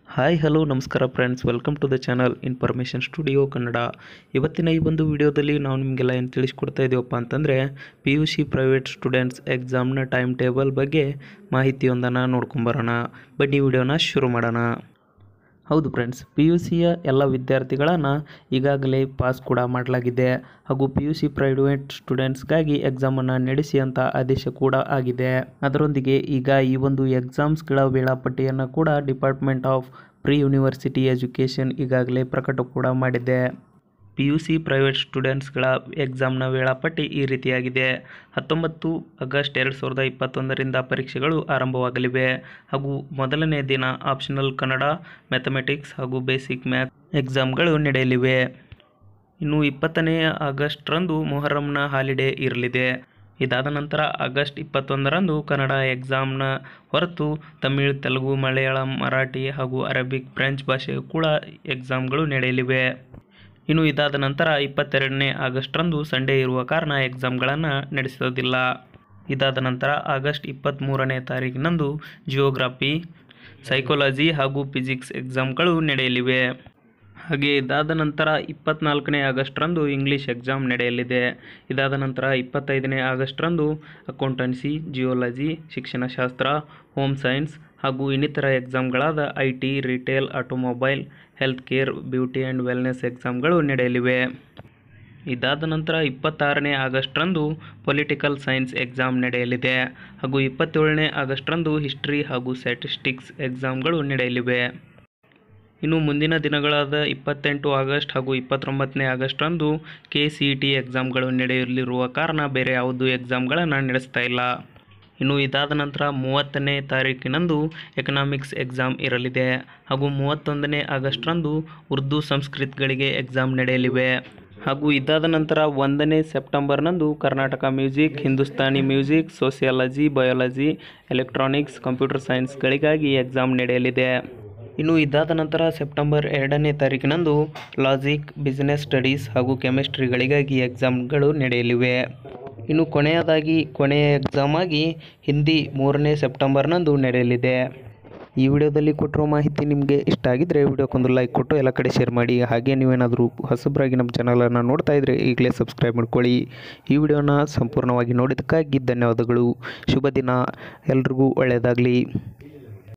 hi hello ನಮಸ್ಕಾರ friends welcome to the channel information studio Kannada ಇವತ್ತಿನ ಈ ಒಂದು ವಿಡಿಯೋದಲ್ಲಿ ನಾವು ನಿಮಗೆಲ್ಲ ಏನು ತಿಳಿಸ್ಕೊಡ್ತಾ ಇದ್ದೀವಪ್ಪ ಅಂತಂದರೆ P U C private students ಎಕ್ಸಾಮ್ನ ಟೈಮ್ ಟೇಬಲ್ ಬಗ್ಗೆ ಮಾಹಿತಿಯೊಂದನ್ನು ನೋಡ್ಕೊಂಬರೋಣ ಬನ್ನಿ ವಿಡಿಯೋನ ಶುರು ಮಾಡೋಣ ಹೌದು ಫ್ರೆಂಡ್ಸ್ ಪಿ ಯು ಸಿಯ ಎಲ್ಲ ವಿದ್ಯಾರ್ಥಿಗಳನ್ನು ಈಗಾಗಲೇ ಪಾಸ್ ಕೂಡ ಮಾಡಲಾಗಿದೆ ಹಾಗೂ ಪಿ ಯು ಸಿ ಪ್ರೈವೇಟ್ ಸ್ಟೂಡೆಂಟ್ಸ್ಗಾಗಿ ಎಕ್ಸಾಮನ್ನು ನಡೆಸಿ ಅಂತ ಆದೇಶ ಕೂಡ ಆಗಿದೆ ಅದರೊಂದಿಗೆ ಈಗ ಈ ಒಂದು ಎಕ್ಸಾಮ್ಸ್ಗಳ ವೇಳಾಪಟ್ಟಿಯನ್ನು ಕೂಡ department of pre university education ಈಗಾಗಲೇ ಪ್ರಕಟ ಕೂಡ ಮಾಡಿದೆ ಪಿ ಯು ಸಿ ಪ್ರೈವೇಟ್ ಸ್ಟೂಡೆಂಟ್ಸ್ಗಳ ಎಕ್ಸಾಮ್ನ ವೇಳಾಪಟ್ಟಿ ಈ ರೀತಿಯಾಗಿದೆ ಹತ್ತೊಂಬತ್ತು ಆಗಸ್ಟ್ ಎರಡು ಸಾವಿರದ ಇಪ್ಪತ್ತೊಂದರಿಂದ ಪರೀಕ್ಷೆಗಳು ಆರಂಭವಾಗಲಿವೆ ಹಾಗೂ ಮೊದಲನೇ ದಿನ ಆಪ್ಷನಲ್ ಕನ್ನಡ ಮ್ಯಾಥಮೆಟಿಕ್ಸ್ ಹಾಗೂ ಬೇಸಿಕ್ ಮ್ಯಾಥ್ ಎಕ್ಸಾಮ್ಗಳು ನಡೆಯಲಿವೆ ಇನ್ನು ಇಪ್ಪತ್ತನೇ ಆಗಸ್ಟ್ರಂದು ಮೊಹರಂನ ಹಾಲಿಡೇ ಇರಲಿದೆ ಇದಾದ ನಂತರ ಆಗಸ್ಟ್ ಇಪ್ಪತ್ತೊಂದರಂದು ಕನ್ನಡ ಎಕ್ಸಾಮ್ನ ಹೊರತು ತಮಿಳ್ ತೆಲುಗು ಮಲಯಾಳಂ ಮರಾಠಿ ಹಾಗೂ ಅರಬಿಕ್ ಫ್ರೆಂಚ್ ಭಾಷೆಯು ಕೂಡ ಎಕ್ಸಾಮ್ಗಳು ನಡೆಯಲಿವೆ ಇನ್ನು ಇದಾದ ನಂತರ ಇಪ್ಪತ್ತೆರಡನೇ ಆಗಸ್ಟ್ರಂದು ಸಂಡೇ ಇರುವ ಕಾರಣ ಎಕ್ಸಾಮ್ಗಳನ್ನು ನಡೆಸೋದಿಲ್ಲ ಇದಾದ ನಂತರ ಆಗಸ್ಟ್ ಇಪ್ಪತ್ತ್ಮೂರನೇ ತಾರೀಕಿನಂದು ಜಿಯೋಗ್ರಫಿ ಸೈಕಾಲಜಿ ಹಾಗೂ ಫಿಸಿಕ್ಸ್ ಎಕ್ಸಾಮ್ಗಳು ನಡೆಯಲಿವೆ ಹಾಗೆ ಇದಾದ ನಂತರ ಇಪ್ಪತ್ನಾಲ್ಕನೇ ಆಗಸ್ಟ್ರಂದು ಇಂಗ್ಲೀಷ್ ಎಕ್ಸಾಮ್ ನಡೆಯಲಿದೆ ಇದಾದ ನಂತರ ಇಪ್ಪತ್ತೈದನೇ ಆಗಸ್ಟ್ರಂದು ಅಕೌಂಟೆನ್ಸಿ ಜಿಯೋಲಜಿ ಶಿಕ್ಷಣಶಾಸ್ತ್ರ ಹೋಮ್ ಸೈನ್ಸ್ ಹಾಗೂ ಇನ್ನಿತರ ಎಕ್ಸಾಮ್ಗಳಾದ I T retail automobile health care beauty and wellness ಎಕ್ಸಾಮ್ಗಳು ನಡೆಯಲಿವೆ ಇದಾದ ನಂತರ ಇಪ್ಪತ್ತಾರನೇ ಆಗಸ್ಟ್ರಂದು ಪೊಲಿಟಿಕಲ್ ಸೈನ್ಸ್ ಎಕ್ಸಾಮ್ ನಡೆಯಲಿದೆ ಹಾಗೂ ಇಪ್ಪತ್ತೇಳನೇ ಆಗಸ್ಟ್ರಂದು ಹಿಸ್ಟ್ರಿ ಹಾಗೂ ಸ್ಟ್ಯಾಟಿಸ್ಟಿಕ್ಸ್ ಎಕ್ಸಾಮ್ಗಳು ನಡೆಯಲಿವೆ ಇನ್ನು ಮುಂದಿನ ದಿನಗಳಾದ ಇಪ್ಪತ್ತೆಂಟು ಆಗಸ್ಟ್ ಹಾಗೂ ಇಪ್ಪತ್ತೊಂಬತ್ತನೇ ಆಗಸ್ಟ್ರಂದು ಕೆ ಸಿ ಇ ಟಿ ಎಕ್ಸಾಮ್ಗಳು ನಡೆಯಲಿರುವ ಕಾರಣ ಬೇರೆ ಯಾವುದೂ ಎಕ್ಸಾಮ್ಗಳನ್ನು ನಡೆಸ್ತಾ ಇಲ್ಲ ಇನ್ನು ಇದಾದ ನಂತರ ಮೂವತ್ತನೇ ತಾರೀಕಿನಂದು ಎಕನಾಮಿಕ್ಸ್ ಎಕ್ಸಾಮ್ ಇರಲಿದೆ ಹಾಗೂ ಮೂವತ್ತೊಂದನೇ ಆಗಸ್ಟ್ರಂದು ಉರ್ದು ಸಂಸ್ಕೃತಗಳಿಗೆ ಎಕ್ಸಾಮ್ ನಡೆಯಲಿವೆ ಹಾಗೂ ಇದಾದ ನಂತರ ಒಂದನೇ ಸೆಪ್ಟೆಂಬರ್ನಂದು Karnataka music Hindustani music sociology biology electronics computer ಸೈನ್ಸ್ಗಳಿಗಾಗಿ ಎಕ್ಸಾಮ್ ನಡೆಯಲಿದೆ ಇನ್ನು ಇದಾದ ನಂತರ ಸೆಪ್ಟೆಂಬರ್ ಎರಡನೇ ತಾರೀಕಿನಂದು ಲಾಜಿಕ್ ಬಿಸಿನೆಸ್ ಸ್ಟಡೀಸ್ ಹಾಗೂ ಕೆಮಿಸ್ಟ್ರಿಗಳಿಗಾಗಿ ಎಕ್ಸಾಮ್ಗಳು ನಡೆಯಲಿವೆ ಇನ್ನು ಕೊನೆಯದಾಗಿ ಕೊನೆಯ ಎಕ್ಸಾಮ್ ಆಗಿ ಹಿಂದಿ ಮೂರನೇ ಸೆಪ್ಟೆಂಬರ್ನಂದು ನಡೆಯಲಿದೆ ಈ ವಿಡಿಯೋದಲ್ಲಿ ಕೊಟ್ಟಿರೋ ಮಾಹಿತಿ ನಿಮಗೆ ಇಷ್ಟ ಆಗಿದ್ದರೆ ವಿಡಿಯೋಕ್ಕೊಂದು ಲೈಕ್ ಕೊಟ್ಟು ಎಲ್ಲ ಕಡೆ ಶೇರ್ ಮಾಡಿ ಹಾಗೆ ನೀವೇನಾದರೂ ಹೊಸಬರಾಗಿ ನಮ್ಮ ಚಾನಲನ್ನು ನೋಡ್ತಾ ಇದ್ದರೆ ಈಗಲೇ ಸಬ್ಸ್ಕ್ರೈಬ್ ಮಾಡ್ಕೊಳ್ಳಿ ಈ ವಿಡಿಯೋನ ಸಂಪೂರ್ಣವಾಗಿ ನೋಡಿದ್ದಕ್ಕಾಗಿ ಧನ್ಯವಾದಗಳು ಶುಭ ದಿನ ಎಲ್ರಿಗೂ ಒಳ್ಳೆಯದಾಗಲಿ